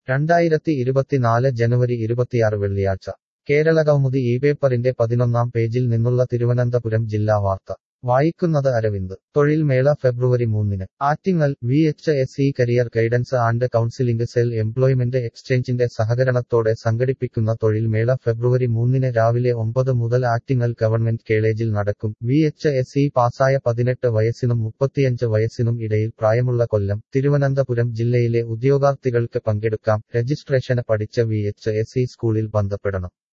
രണ്ടായിരത്തി ഇരുപത്തിനാല് ജനുവരി ഇരുപത്തിയാറ് വെള്ളിയാഴ്ച കേരളകൗമുദി ഈ പേപ്പറിന്റെ പതിനൊന്നാം പേജിൽ നിന്നുള്ള തിരുവനന്തപുരം ജില്ലാ വാർത്ത വായിക്കുന്നത് അരവിന്ദ് തൊഴിൽ മേള ഫെബ്രുവരി മൂന്നിന് Attingal V H S E career guidance and counselling cell employment എക്സ്ചേഞ്ചിന്റെ സഹകരണത്തോടെ സംഘടിപ്പിക്കുന്ന തൊഴിൽ മേള ഫെബ്രുവരി മൂന്നിന് രാവിലെ ഒമ്പത് മുതൽ ആറ്റിങ്ങൽ ഗവൺമെന്റ് കേളേജിൽ നടക്കും വി എച്ച് എസ് ഇ പാസായ പതിനെട്ട് വയസ്സിനും മുപ്പത്തിയഞ്ച് വയസ്സിനും ഇടയിൽ പ്രായമുള്ള കൊല്ലം തിരുവനന്തപുരം ജില്ലയിലെ ഉദ്യോഗാർത്ഥികൾക്ക് പങ്കെടുക്കാം രജിസ്ട്രേഷന് പഠിച്ച വി എച്ച് എസ് ഇ സ്കൂളിൽ ബന്ധപ്പെടണം